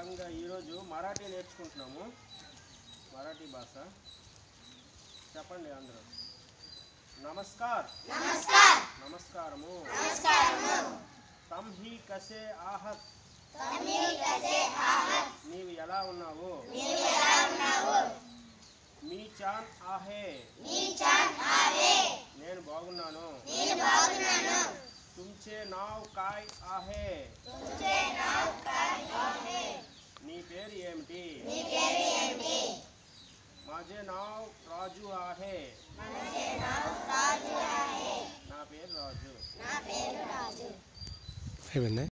భాగంగా ఈరోజు మరాఠీ నేర్చుకుంటున్నాము మరాఠీ భాష చెప్పండి అందరూ నమస్కార్ నమస్కారము తమ్ హీ కసే ఆహత్ నీవు ఎలా ఉన్నావు మీ చాన్ ఆహే నేను బాగున్నాను తుమ్చే నావ్ కాయ్ ఆహే నీ పేరు ఏమిటి మాజే నావ్ రాజు ఆహే నా పేరు రాజు అయిపోయిందా